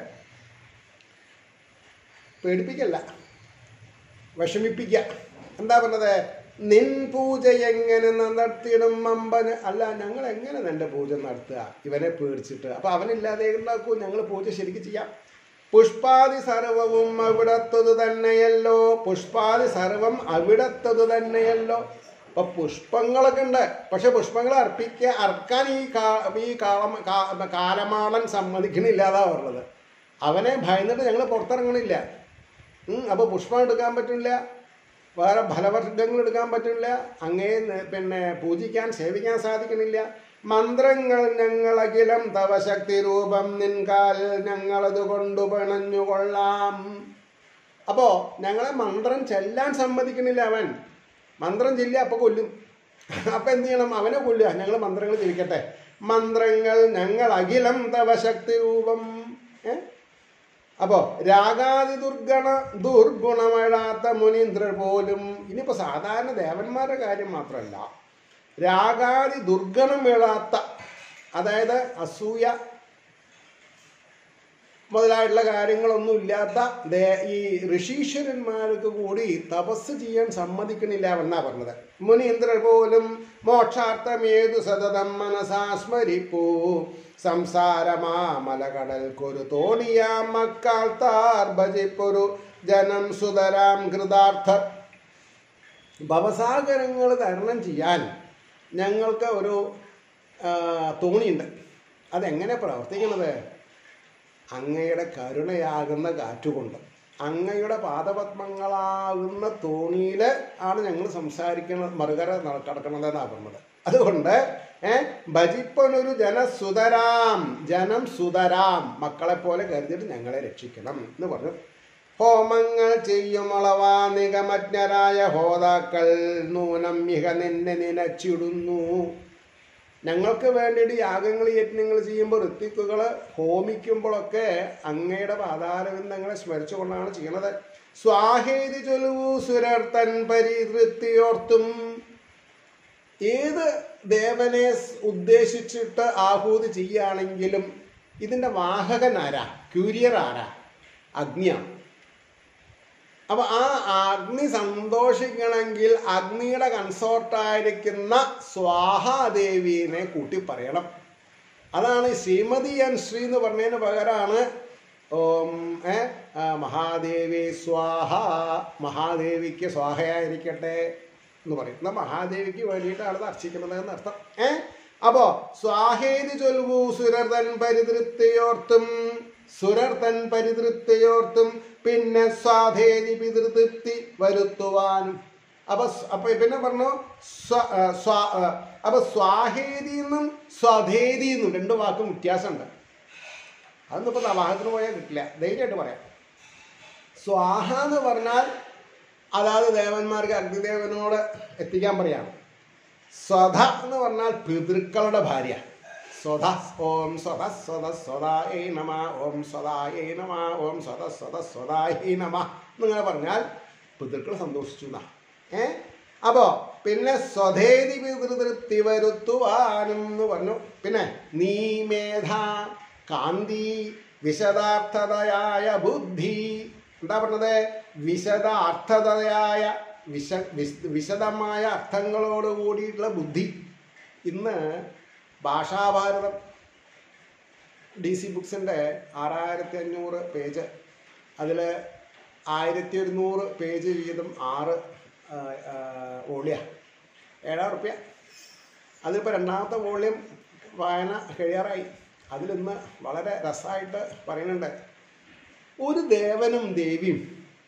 പേടിപ്പിക്കല്ല വിഷമിപ്പിക്കുക എന്താ പറഞ്ഞത് നിൻ പൂജ എങ്ങനെ നടത്തിയിടും അമ്പന് അല്ല ഞങ്ങൾ എങ്ങനെ നിന്റെ പൂജ നടത്തുക ഇവനെ പേടിച്ചിട്ട് അപ്പൊ അവനില്ലാതെ ഉണ്ടാക്കൂ ഞങ്ങൾ പൂജ ശരിക്കും ചെയ്യാം പുഷ്പാദി സർവവും അവിടത്തത് തന്നെയല്ലോ പുഷ്പാദി സർവം അവിടത്തത് തന്നെയല്ലോ അപ്പൊ പുഷ്പങ്ങളൊക്കെ ഉണ്ട് പക്ഷെ പുഷ്പങ്ങൾ അർപ്പിക്കുക അർക്കാൻ ഈ കാ ഈ കാളം കാ- കാലമാളൻ സമ്മതിക്കണില്ലാതാ പറഞ്ഞത് അവനെ ഭയന്നിട്ട് ഞങ്ങൾ പുറത്തിറങ്ങണില്ല ഉം, അപ്പൊ പുഷ്പം എടുക്കാൻ പറ്റില്ല വേറെ ഫലവർഗങ്ങൾ എടുക്കാൻ പറ്റില്ല അങ്ങേ ന- പിന്നെ പൂജിക്കാൻ സേവിക്കാൻ സാധിക്കണില്ല മന്ത്രങ്ങൾ ഞങ്ങൾ അഖിലം തവ ശക്തി രൂപം നിൻകാൽ ഞങ്ങളത് കൊണ്ടു പിണഞ്ഞു കൊള്ളാം അപ്പോ ഞങ്ങളെ മന്ത്രം ചെല്ലാൻ സമ്മതിക്കണില്ല അവൻ മന്ത്രം ചെല്ലുക അപ്പൊ കൊല്ലും അപ്പൊ എന്ത് ചെയ്യണം അവനെ കൊല്ലുക ഞങ്ങൾ മന്ത്രങ്ങൾ ജപിക്കട്ടെ മന്ത്രങ്ങൾ ഞങ്ങൾ അഖിലം തവ ശക്തി രൂപം ഏ അപ്പോ രാഗാതി ദുർഗണ ദുർഗുണമഴാത്ത മുനീന്ദ്രർ പോലും ഇനിയിപ്പോ സാധാരണ ദേവന്മാരുടെ കാര്യം മാത്രമല്ല രാഗാതി ദുർഗണം വീഴാത്ത അതായത് അസൂയ മുതലായിട്ടുള്ള കാര്യങ്ങളൊന്നും ഇല്ലാത്ത ദേ- ഈ ഋഷീശ്വരന്മാർക്ക് കൂടി തപസ് ചെയ്യാൻ സമ്മതിക്കണില്ല എന്നാ പറഞ്ഞത് മുനീന്ദ്രർ പോലും മോക്ഷാർത്ഥമേതു സതതം മനസാ സ്മരിപ്പൂ സംസാരമാ മലകടൽ കൊരു തോണിയാം മക്കാൽ താർ ഭജിപ്പൊരു ജനം സുതരാം കൃതാർത്ഥർ ഭവസാഗരങ്ങൾ തരണം ചെയ്യാൻ ഞങ്ങൾക്ക് ഒരു ആ, തോണിയുണ്ട് അതെങ്ങനെ പ്രവർത്തിക്കുന്നത് അങ്ങയുടെ കരുണയാകുന്ന കാറ്റുകൊണ്ട് അങ്ങയുടെ പാദപത്മങ്ങളാകുന്ന തോണിയിൽ ആണ് ഞങ്ങൾ സംസാരിക്കുന്നത് മറുകര നട- കടക്കണതെന്നാണ് പറഞ്ഞത് അതുകൊണ്ട് ഏ ഭജിപ്പനൊരു ജനസുതരാം ജനം സുതരാം മക്കളെ പോലെ കരുതിയിട്ട് ഞങ്ങളെ രക്ഷിക്കണം എന്ന് പറഞ്ഞു ഹോമങ്ങൾ ചെയ്യുമളവാ നിഗമജ്ഞരായ ഹോതാക്കൾ നൂനം മിക നിന്നെ നിനച്ചിടുന്നു ഞങ്ങൾക്ക് വേണ്ടിയിട്ട് യാഗങ്ങൾ യജ്ഞങ്ങൾ ചെയ്യുമ്പോൾ ഋത്തിക്കുകൾ ഹോമിക്കുമ്പോഴൊക്കെ അങ്ങയുടെ പാതാരവിന്ദങ്ങളെ സ്മരിച്ചുകൊണ്ടാണ് ചെയ്യണത് സ്വാഹേതി ചൊലുവു സുരർത്തൻ പരിതൃപ്തിയോർത്തും ഏത് ദേവനെ സ് ഉദ്ദേശിച്ചിട്ട് ആഹൂതി ചെയ്യുകയാണെങ്കിലും ഇതിൻ്റെ വാഹകൻ ആരാ ക്യൂരിയർ ആരാ അഗ്നിയാണ് അപ്പൊ ആ അഗ്നി സന്തോഷിക്കണമെങ്കിൽ അഗ്നിയുടെ കൺസോർട്ടായിരിക്കുന്ന സ്വാഹാദേവീനെ കൂട്ടി പറയണം അതാണ് ഈ ശ്രീമതി ആൻഡ് ശ്രീ എന്ന് പറഞ്ഞതിന് പകരമാണ് ഓം ഏ ആ, മഹാദേവി സ്വാഹ മഹാദേവിക്ക് സ്വാഹയായിരിക്കട്ടെ എന്ന് പറയും എന്നാൽ മഹാദേവിക്ക് വേണ്ടിയിട്ടാണ് ഇത് അർച്ചിക്കുന്നത് എന്നർത്ഥം ഏ അപ്പോ സ്വാഹേതി ചൊൽവു സുരർതൻ പരിതൃപ്തിയോർത്തും സുരർതൻ പരിതൃപ്തിയോർത്തും പിന്നെ സ്വാധേതി പിതൃതൃപ്തി വരുത്തുവാനും അപ്പൊ സ്- അപ്പൊ പിന്നെ പറഞ്ഞു സ്വ ആ, സ്വാ ആ, അപ്പൊ സ്വാഹേതി എന്നും സ്വധേതി എന്നും രണ്ട് വാക്കും വ്യത്യാസമുണ്ട് അതൊന്നും ഇപ്പൊ വാഹനത്തിന് പോയാൽ കിട്ടില്ല ധൈര്യമായിട്ട് പറയാം സ്വാഹ എന്ന് പറഞ്ഞാൽ അതാത് ദേവന്മാർക്ക് അഗ്നിദേവനോട് എത്തിക്കാൻ പറയാണ് സ്വധ എന്ന് പറഞ്ഞാൽ പിതൃക്കളുടെ ഭാര്യ സ്വധ ഓം സ്വധ സ്വധ സ്വധായേ നമ ഓം സ്വധായേ നമ ഓം സ്വധ സ്വധ സ്വധായേ നമ എന്നിങ്ങനെ പറഞ്ഞാൽ പിതൃക്കൾ സന്തോഷിച്ചു എന്നാ ഏ അപ്പോ പിന്നെ സ്വധേതി പിതൃതൃപ്തി വരുത്തുവാനും എന്ന് പറഞ്ഞു പിന്നെ നീ മേധ കാന്തി വിശദാർത്ഥതയായ ബുദ്ധി എന്താ പറഞ്ഞത് വിശദാർത്ഥതയായ വിശ വിശ വിശദമായ അർത്ഥങ്ങളോട് കൂടിയിട്ടുള്ള ബുദ്ധി ഇന്ന് ഭാഷാഭാരതം ഡി സി ബുക്സിൻ്റെ ആറായിരത്തി അഞ്ഞൂറ് പേജ് അതിൽ ആയിരത്തി ഒരുന്നൂറ് പേജ് വീതം ആറ് വോളിയ ഏഴായിരം റുപ്യ അതിലിപ്പോൾ രണ്ടാമത്തെ വോള്യം വായന കഴിയാറായി അതിലിന്ന് വളരെ രസമായിട്ട് പറയുന്നുണ്ട് ഒരു ദേവനും ദേവിയും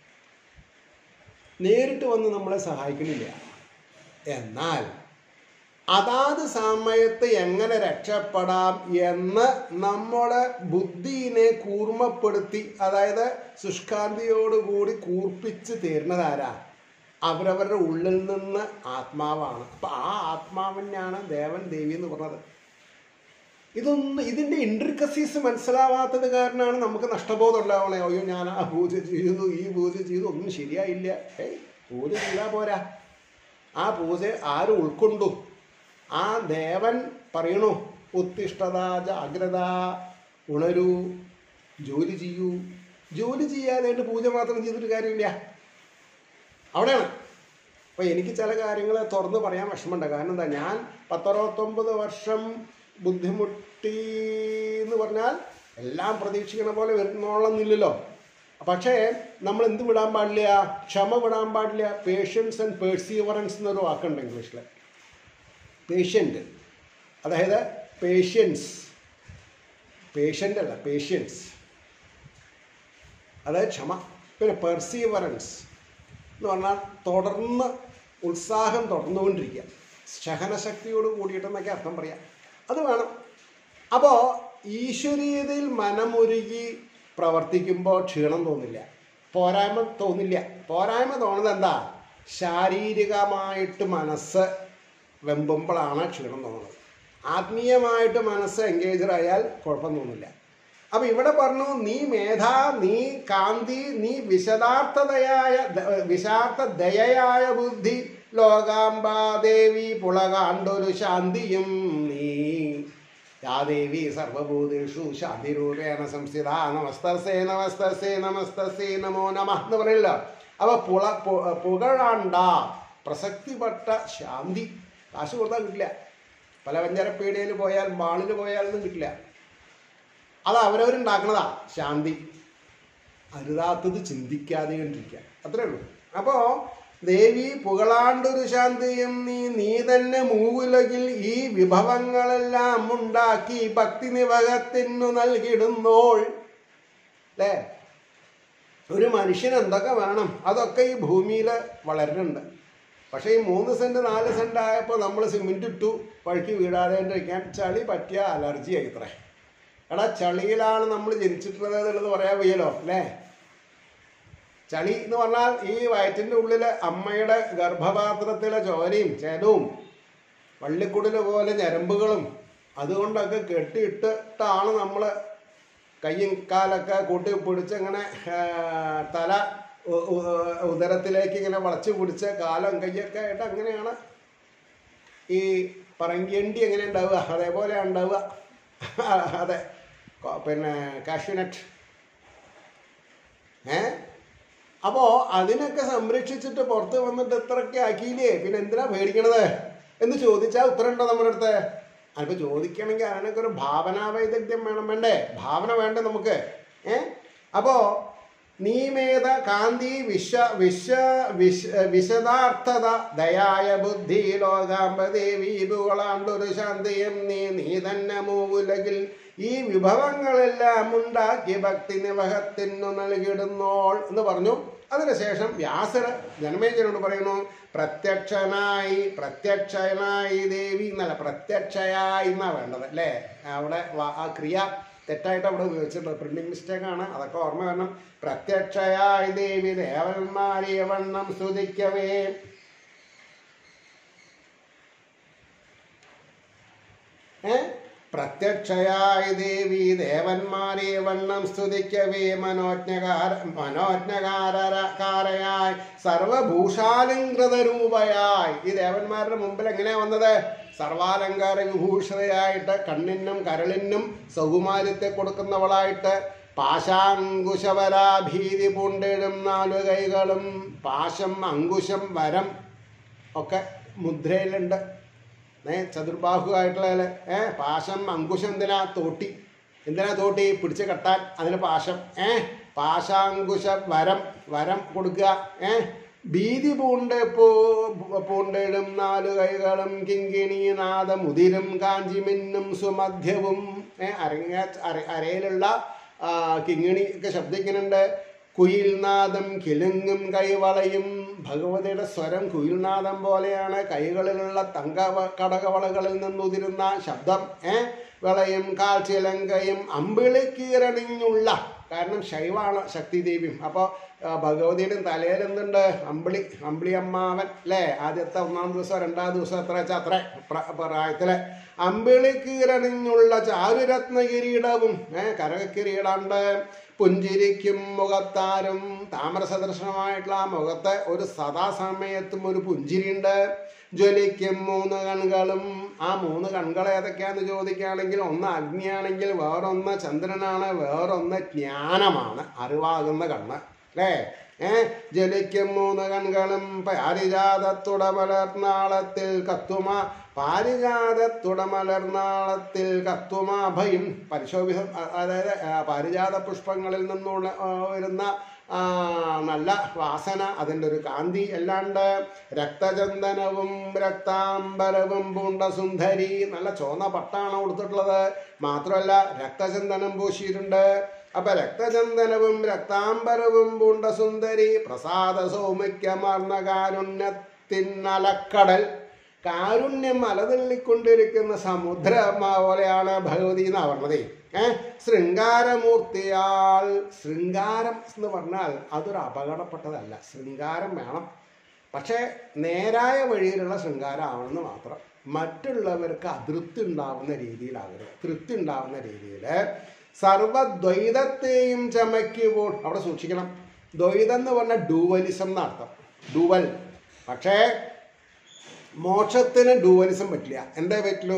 നേരിട്ട് വന്ന് നമ്മളെ സഹായിക്കുന്നില്ല എന്നാൽ അതാത് സമയത്ത് എങ്ങനെ രക്ഷപ്പെടാം എന്ന് നമ്മുടെ ബുദ്ധിനെ കൂർമ്മപ്പെടുത്തി അതായത് ശുഷ്കാന്തിയോടുകൂടി കൂർപ്പിച്ച് തരുന്നതാരാ അവരവരുടെ ഉള്ളിൽ നിന്ന് ആത്മാവാണ് അപ്പം ആ ആത്മാവിനെയാണ് ദേവൻ ദേവി എന്ന് പറഞ്ഞത് ഇതൊന്നും ഇതിൻ്റെ ഇൻട്രിക്കസീസ് മനസ്സിലാവാത്തത് കാരണമാണ് നമുക്ക് നഷ്ടബോധം ഉണ്ടാവണേ അയ്യോ ഞാൻ ആ പൂജ ചെയ്തു ഈ പൂജ ചെയ്തു ഒന്നും ശരിയായില്ല ഏയ് പൂജ ചെയ്താൽ പോരാ ആ പൂജ ആര് ഉൾക്കൊണ്ടു ആ ദേവൻ പറയണു ഉത്തിഷ്ഠത ജാഗ്രത ഉണരൂ ജോലി ചെയ്യൂ ജോലി ചെയ്യാനായിട്ട് പൂജ മാത്രം ചെയ്തിട്ട് കാര്യമില്ല അവിടെയാണ് അപ്പോൾ എനിക്ക് ചില കാര്യങ്ങൾ തുറന്ന് പറയാൻ വിഷമമുണ്ട് കാരണം എന്താ ഞാൻ പത്തറുപത്തൊമ്പത് വർഷം ബുദ്ധിമുട്ടി എന്ന് പറഞ്ഞാൽ എല്ലാം പ്രതീക്ഷിക്കണ പോലെ വരുന്നോളന്നില്ലല്ലോ പക്ഷേ നമ്മൾ എന്ത് വിടാൻ പാടില്ല ക്ഷമ വിടാൻ പാടില്ല പേഷ്യൻസ് ആൻഡ് പേഴ്സീവറൻസ് എന്നൊരു വാക്കുണ്ട് ഇംഗ്ലീഷിൽ പേഷ്യൻ്റ് അതായത് പേഷ്യൻസ് പേഷ്യൻ്റ് അല്ല പേഷ്യൻസ് അതായത് ക്ഷമ പിന്നെ പെർസീവറൻസ് എന്ന് പറഞ്ഞാൽ തുടർന്ന് ഉത്സാഹം തുടർന്നുകൊണ്ടിരിക്കുക സഹനശക്തിയോട് കൂടിയിട്ടെന്നൊക്കെ അർത്ഥം പറയാം അത് വേണം അപ്പോൾ ഈശ്വരീയതയിൽ മനമൊരുകി പ്രവർത്തിക്കുമ്പോൾ ക്ഷീണം തോന്നില്ല പോരായ്മ തോന്നില്ല പോരായ്മ തോന്നുന്നത് എന്താ ശാരീരികമായിട്ട് മനസ്സ് വെമ്പുമ്പോഴാണ് ക്ഷീണം തോന്നുന്നത് ആത്മീയമായിട്ട് മനസ്സ് എൻഗേജഡ് ആയാൽ കുഴപ്പം തോന്നില്ല അപ്പൊ ഇവിടെ പറഞ്ഞു നീ മേധ നീ കാന്തി നീ വിശദാർത്ഥതയായ ദ- വിശാർത്ഥ ദയയായ ബുദ്ധി ലോകാംബാദേവി പുളകാണ്ടൊരു ശാന്തിയും നീ യാ ദേവി സർവഭൂതേഷു ശാന്തിരൂപേണ സംസ്ഥിത നമസ്തസേ നമസ്തസേ നമസ്തസേ നമോ നമ എന്ന് പറയില്ല അപ്പൊ പുള പു- പുകഴാണ്ട പ്രസക്തിപ്പെട്ട ശാന്തി കാശ് കൊടുത്താൽ കിട്ടില്ല പല വഞ്ചരപ്പീടികയിൽ പോയാൽ മാളിൽ പോയാലൊന്നും കിട്ടില്ല അത് അവരവരുണ്ടാക്കണതാ ശാന്തി അരുതാത്തത് ചിന്തിക്കാതെ കണ്ടിരിക്കുക അത്രേ ഉള്ളൂ അപ്പോ ദേവി പുകളാണ്ടൊരു ശാന്തിയും നീ നീ തന്നെ മൂവുലകിൽ ഈ വിഭവങ്ങളെല്ലാം ഉണ്ടാക്കി ഭക്തി നിവകത്തിനു നൽകിടുന്നോൾ അല്ലേ ഒരു മനുഷ്യന് എന്തൊക്കെ വേണം അതൊക്കെ ഈ ഭൂമിയിൽ വളരുന്നുണ്ട് പക്ഷേ ഈ മൂന്ന് സെന്റ് നാല് സെന്റ് ആയപ്പോൾ നമ്മൾ സിമെന്റ് ഇട്ടു വഴുക്കി വീഴാതെ ഇരിക്കാൻ ചളി പറ്റിയ അലർജി ആയി ഇത്രേ എടാ ചളിയിലാണ് നമ്മൾ ജനിച്ചിട്ടുള്ളത് എന്നുള്ളത് പറയാൻ വയ്യല്ലോ അല്ലേ ചളി എന്ന് പറഞ്ഞാൽ ഈ വയറ്റിൻ്റെ ഉള്ളിലെ അമ്മയുടെ ഗർഭപാത്രത്തിലെ ചോരയും ചേനവും വള്ളിക്കുടല് പോലെ ഞരമ്പുകളും അതുകൊണ്ടൊക്കെ കെട്ടിയിട്ടിട്ടാണ് നമ്മൾ കയ്യും കാലൊക്കെ കൂട്ടി പിടിച്ച് ഇങ്ങനെ ആ, തല ഉ- ഉ- ഉദരത്തിലേക്ക് ഇങ്ങനെ വളച്ച് പിടിച്ച് കാലം കയ്യൊക്കെ ആയിട്ട് അങ്ങനെയാണ് ഈ പറങ്കിയണ്ടി എങ്ങനെ ഉണ്ടാവുക അതേപോലെ ഉണ്ടാവുക അതെ കൊ- പിന്നെ കാഷ്യൂനട്ട് ഏ അപ്പോൾ അതിനൊക്കെ സംരക്ഷിച്ചിട്ട് പുറത്ത് വന്നിട്ട് ഇത്രയൊക്കെ ആക്കിയില്ലേ പിന്നെ എന്തിനാ പേടിക്കണത് എന്ന് ചോദിച്ചാൽ ഉത്തരം ഉണ്ടോ നമ്മുടെ അടുത്ത് അതിപ്പോൾ ചോദിക്കണമെങ്കിൽ അതിനൊക്കെ ഒരു ഭാവനാ വൈദഗ്ധ്യം വേണം വേണ്ടേ ഭാവന വേണ്ടേ നമുക്ക് ഏ അപ്പോൾ നീമേത കാന്തി വിശ്വ വിശ്വ വിശ വിശദാർത്ഥത ദയായ ബുദ്ധി ലോകാംബദേവി ഭൂകളാണ്ടൊരു ശാന്തിയും നീ നീ തന്നെ മൂവുലകിൽ ഈ വിഭവങ്ങളെല്ലാം ഉണ്ടാക്കി ഭക്തി നിവഹത്തിനു നൽകിയിടുന്നോൾ എന്ന് പറഞ്ഞു അതിനുശേഷം വ്യാസർ ജനമേജനോട് പറയുന്നു പ്രത്യക്ഷനായി പ്രത്യക്ഷനായി ദേവി എന്നല്ല പ്രത്യക്ഷയായി എന്നാ വേണ്ടത് അല്ലേ അവിടെ വ- ആ ക്രിയ തെറ്റായിട്ട് അവിടെ ഉപയോഗിച്ചിട്ടുണ്ട് പ്രിന്റിംഗ് മിസ്റ്റേക്ക് ആണ് അതൊക്കെ ഓർമ്മ വരണം പ്രത്യക്ഷയായി ദേവി ദേവന്മാരിയ വണ്ണം സ്തുതിക്കവേ ഏ പ്രത്യക്ഷയായ ദേവി ദേവന്മാരെ വണ്ണം സ്തുതിക്കവേ മനോജ്ഞകാര മനോജ്ഞകാരകാരയായി സർവഭൂഷാലങ്കൃത രൂപയായി ഈ ദേവന്മാരുടെ മുമ്പിൽ എങ്ങനെയാ വന്നത് സർവാലങ്കാര വിഭൂഷിതയായിട്ട് കണ്ണിനും കരളിനും സൗകുമാര്യത്തെ കൊടുക്കുന്നവളായിട്ട് പാശാങ്കുശവരാഭീതി പൂണ്ടിടും നാലു കൈകളും പാശം അങ്കുശം വരം ഒക്കെ മുദ്രയിലുണ്ട് ഏ ചതുർബാഹുവായിട്ടുള്ള ഏ പാശം അങ്കുശം എന്തിനാ തോട്ടി എന്തിനാ തോട്ടി പിടിച്ച് കെട്ടാൻ അതിന് പാശം ഏ പാശാങ്കുശ വരം വരം കൊടുക്കുക ഏ ഭീതി പൂണ്ട് പൂ പൂണ്ടിടും നാലു കൈകളും കിങ്കിണി നാദമുതിരും കാഞ്ചിമിന്നും സുമധ്യവും ഏ അരങ്ങ അര- അരയിലുള്ള ആ, കിങ്ങിണി ഒക്കെ ശബ്ദിക്കുന്നുണ്ട് കുയിൽനാദം കിലുങ്ങും കൈവളയും ഭഗവതിയുടെ സ്വരം കുയിൽനാദം പോലെയാണ് കൈകളിലുള്ള തങ്ക വ- കടകവളകളിൽ നിന്നുതിരുന്ന ശബ്ദം ഏ വിളയും കാൽച്ചിലങ്കയും അമ്പിളിക്കീരണിഞ്ഞുള്ള കാരണം ശൈവാണ് ശക്തിദേവിയും അപ്പോൾ ഭഗവതിയുടെ തലയിൽ എന്തുണ്ട് അമ്പിളി അമ്പിളി അമ്മാവൻ അല്ലേ ആദ്യത്തെ ഒന്നാം ദിവസം രണ്ടാം ദിവസം എത്ര വെച്ചാൽ അത്ര പ്ര- പ്രായത്തിലെ അമ്പിളിക്കീരണിഞ്ഞുള്ള ചാരുരത്ന കിരീടവും ഏഹ് കരകിരീടാണ്ട് പുഞ്ചിരിക്കും മുഖത്താരും താമര സദൃശമായിട്ടുള്ള ആ മുഖത്ത് ഒരു സദാസമയത്തും ഒരു പുഞ്ചിരിയുണ്ട് ജ്വലിക്കും മൂന്ന് കണ്ണുകളും ആ മൂന്ന് കണ്ണുകൾ ഏതൊക്കെയാന്ന് ചോദിക്കുകയാണെങ്കിൽ ഒന്ന് അഗ്നിയാണെങ്കിൽ വേറൊന്ന് ചന്ദ്രനാണ് വേറൊന്ന് ജ്ഞാനമാണ് അറിവാകുന്ന കണ്ണ് അല്ലേ ഏ ജലിക്കും മൂന്ന് കൺകളും പാരിജാതത്തുടമലർനാളത്തിൽ കത്തുമ പാരിജാതത്തുടമലർനാളത്തിൽ കത്തുമ ഭയം പരിശോഭിതം അ- അതായത് ആ, പാരിജാത പുഷ്പങ്ങളിൽ നിന്നുള്ള ആ, വരുന്ന ആ, നല്ല വാസന അതിൻ്റെ ഒരു കാന്തി അല്ലാണ്ട് രക്തചന്ദനവും രക്താംബരവും പൂണ്ട സുന്ദരി നല്ല ചോന്ന പട്ടാണ് കൊടുത്തിട്ടുള്ളത് മാത്രമല്ല രക്തചന്ദനം പൂശിയിട്ടുണ്ട് അപ്പൊ രക്തചന്ദനവും രക്താംബരവും പൂണ്ട സുന്ദരി പ്രസാദ സൗമിക്യമാർന്ന കാരുണ്യത്തിനലക്കടൽ കാരുണ്യം അലതള്ളിക്കൊണ്ടിരിക്കുന്ന സമുദ്രം പോലെയാണ് ഭഗവതി എന്നാ പറഞ്ഞത് ഏ ശൃംഗാരമൂർത്തിയാൾ ശൃംഗാരം എന്ന് പറഞ്ഞാൽ അതൊരു അപകടപ്പെട്ടതല്ല ശൃംഗാരം വേണം പക്ഷേ നേരായ വഴിയിലുള്ള ശൃംഗാരം ആവണമെന്ന് മാത്രം മറ്റുള്ളവർക്ക് അതൃപ്തി ഉണ്ടാവുന്ന രീതിയിലാകരുത് തൃപ്തി ഉണ്ടാവുന്ന രീതിയിൽ സർവദ്വൈതത്തെയും ചമയ്ക്കുമ്പോൾ അവിടെ സൂക്ഷിക്കണം ദ്വൈതം എന്ന് പറഞ്ഞാൽ ഡൂവലിസം എന്നർത്ഥം ഡുവൽ പക്ഷേ മോക്ഷത്തിന് ഡൂവലിസം പറ്റില്ല എന്താ പറ്റുള്ളൂ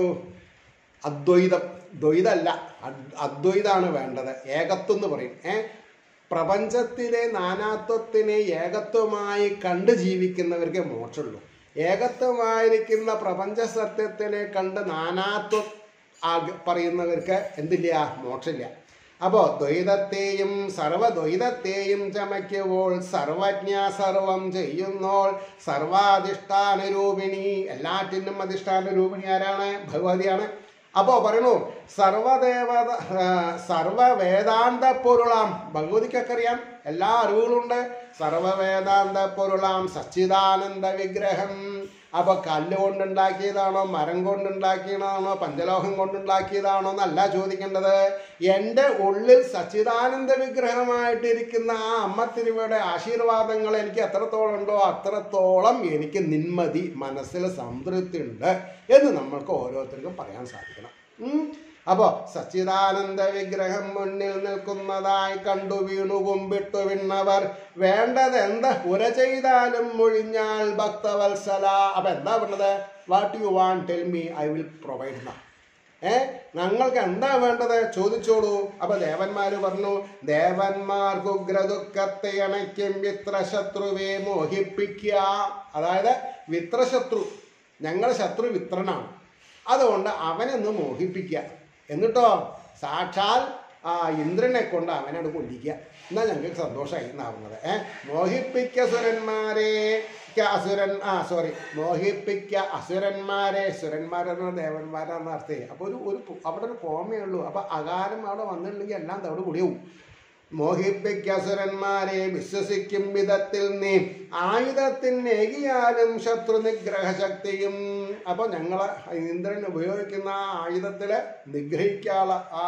അദ്വൈതം ദ്വൈതമല്ല അദ്- അദ്വൈതാണ് വേണ്ടത് ഏകത്വം എന്ന് പറയും ഏ പ്രപഞ്ചത്തിലെ നാനാത്വത്തിനെ ഏകത്വമായി കണ്ട് ജീവിക്കുന്നവർക്ക് മോക്ഷമുള്ളൂ ഏകത്വമായിരിക്കുന്ന പ്രപഞ്ച സത്യത്തിനെ കണ്ട് നാനാത്വം ആഗ് പറയുന്നവർക്ക് എന്തില്ല മോക്ഷമില്ല അപ്പോൾ ദ്വൈതത്തെയും സർവദ്വൈതത്തെയും ചമയ്ക്കുമ്പോൾ സർവജ്ഞ സർവം ചെയ്യുന്നോൾ സർവാധിഷ്ഠാന രൂപിണി എല്ലാറ്റിനും അധിഷ്ഠാന രൂപിണി ആരാണ് ഭഗവതിയാണ് അപ്പോൾ പറയണു സർവദേവത ആ, സർവവേദാന്ത പൊരുളാം ഭഗവതിക്കൊക്കെ അറിയാം എല്ലാ അറിവുകളും ഉണ്ട് സർവവേദാന്ത പൊരുളാം സച്ചിദാനന്ദ വിഗ്രഹം അപ്പൊ കല്ല് കൊണ്ടുണ്ടാക്കിയതാണോ മരം കൊണ്ടുണ്ടാക്കിയതാണോ പഞ്ചലോഹം കൊണ്ടുണ്ടാക്കിയതാണോ എന്നല്ല ചോദിക്കേണ്ടത് എൻ്റെ ഉള്ളിൽ സച്ചിദാനന്ദ വിഗ്രഹമായിട്ടിരിക്കുന്ന ആ അമ്മ തിരുവയുടെ ആശീർവാദങ്ങൾ എനിക്ക് എത്രത്തോളം ഉണ്ടോ അത്രത്തോളം എനിക്ക് നിന്മതി മനസ്സിൽ സംതൃപ്തി ഉണ്ട് എന്ന് നമ്മൾക്ക് ഓരോരുത്തർക്കും പറയാൻ സാധിക്കണം ഉം. അപ്പോ സച്ചിദാനന്ദ വിഗ്രഹം മുന്നിൽ നിൽക്കുന്നതായി കണ്ടു വീണു കുമ്പിട്ടു വിണ്ണവർ വേണ്ടത് എന്താ ഉര ചെയ്താലും മൊഴിഞ്ഞാൽ ഭക്തവത്സല അപ്പൊ എന്താ പറഞ്ഞത് what you want tell me I will provide നാ ഏ ഞങ്ങൾക്ക് എന്താ വേണ്ടത് ചോദിച്ചോളൂ അപ്പൊ ദേവന്മാര് പറഞ്ഞു ദേവന്മാർക്ക് ഉഗ്രദുഃഖത്തെ അണയ്ക്കും വിത്രശത്രുവെ മോഹിപ്പിക്കുക അതായത് വിത്രശത്രു ഞങ്ങളുടെ ശത്രു വിത്രനാണ് അതുകൊണ്ട് അവനൊന്ന് മോഹിപ്പിക്കുക എന്നിട്ടോ സാക്ഷാൽ ആ ഇന്ദ്രനെ കൊണ്ട് അവനോട് കൊല്ലിക്കുക എന്നാൽ ഞങ്ങൾക്ക് സന്തോഷമായി എന്നാവുന്നത് ഏ മോഹിപ്പിക്ക സുരന്മാരെ ക്ക അസുരൻ ആ സോറി മോഹിപ്പിക്ക അസുരന്മാരെ സുരന്മാരെന്ന ദേവന്മാരെന്ന അർത്ഥേ അപ്പോൾ ഒരു ഒരു പു- അവിടെ ഒരു കോമയേ ഉള്ളൂ അപ്പോൾ അകാരം അവിടെ വന്നിട്ടുണ്ടെങ്കിൽ എല്ലാം തവിട് പൊടിയാവും മോഹിപ്പിക്ക അസുരന്മാരെ വിശ്വസിക്കും വിധത്തിൽ നീ ആയുധത്തിന് ഏകിയാലും ശത്രു നിഗ്രഹ ശക്തിയും അപ്പോൾ ഞങ്ങൾ ഇന്ദ്രൻ ഉപയോഗിക്കുന്ന ആ ആയുധത്തിൽ നിഗ്രഹിക്കാനുള്ള ആ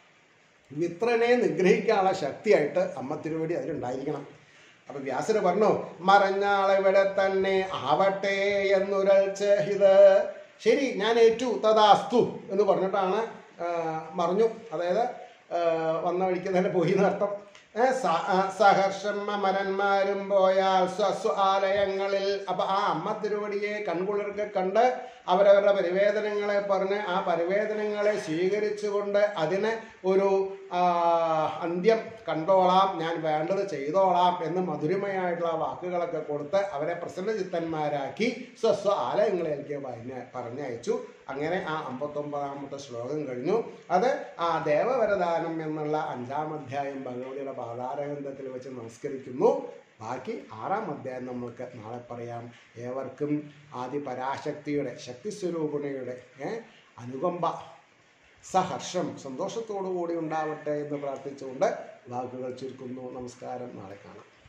മിത്രനെ നിഗ്രഹിക്കാനുള്ള ശക്തിയായിട്ട് അമ്മ തിരുവടി അതിലുണ്ടായിരിക്കണം അപ്പൊ വ്യാസര് പറഞ്ഞു മറഞ്ഞാളിവിടെ തന്നെ ആവട്ടെ എന്നുരൽച്ച് ഇത് ശരി ഞാൻ ഏറ്റു തഥാസ്തു എന്ന് പറഞ്ഞിട്ടാണ് ആ, മറിഞ്ഞു അതായത് ആ, വന്ന വഴിക്ക് തന്നെ പോയി എന്നർത്ഥം ഏ, സ- ആ, സഹർഷം അമരന്മാരും പോയാൽ സ്വസ്വ ആലയങ്ങളിൽ അപ്പൊ ആ അമ്മ തിരുവടിയെ കൺകുളിർക്ക് കണ്ട് അവരവരുടെ പരിവേദനങ്ങളെ പറഞ്ഞ് ആ പരിവേദനങ്ങളെ സ്വീകരിച്ചുകൊണ്ട് അതിന് ഒരു ആ, അന്ത്യം കണ്ടോളാം ഞാൻ വേണ്ടത് ചെയ്തോളാം എന്ന് മധുരമയായിട്ടുള്ള വാക്കുകളൊക്കെ കൊടുത്ത് അവരെ പ്രസന്നചിത്തന്മാരാക്കി സ്വസ്വ ആലയങ്ങളിലേക്ക് പറഞ്ഞ- പറഞ്ഞയച്ചു അങ്ങനെ ആ അമ്പത്തൊമ്പതാമത്തെ ശ്ലോകം കഴിഞ്ഞു അത് ആ ദേവവരദാനം എന്നുള്ള അഞ്ചാം അധ്യായം ഭഗവതിയുടെ പാതാരഗന്ധത്തിൽ വെച്ച് നമസ്കരിക്കുന്നു ബാക്കി ആറാം അധ്യായം നമുക്ക് നാളെ പറയാം ഏവർക്കും ആദി പരാശക്തിയുടെ ശക്തിസ്വരൂപിണിയുടെ ഏ, അനുകമ്പ സഹർഷം സന്തോഷത്തോടു കൂടി ഉണ്ടാവട്ടെ എന്ന് പ്രാർത്ഥിച്ചുകൊണ്ട് വാക്കുകൾ ചുരുക്കുന്നു നമസ്കാരം നാളെ കാണാം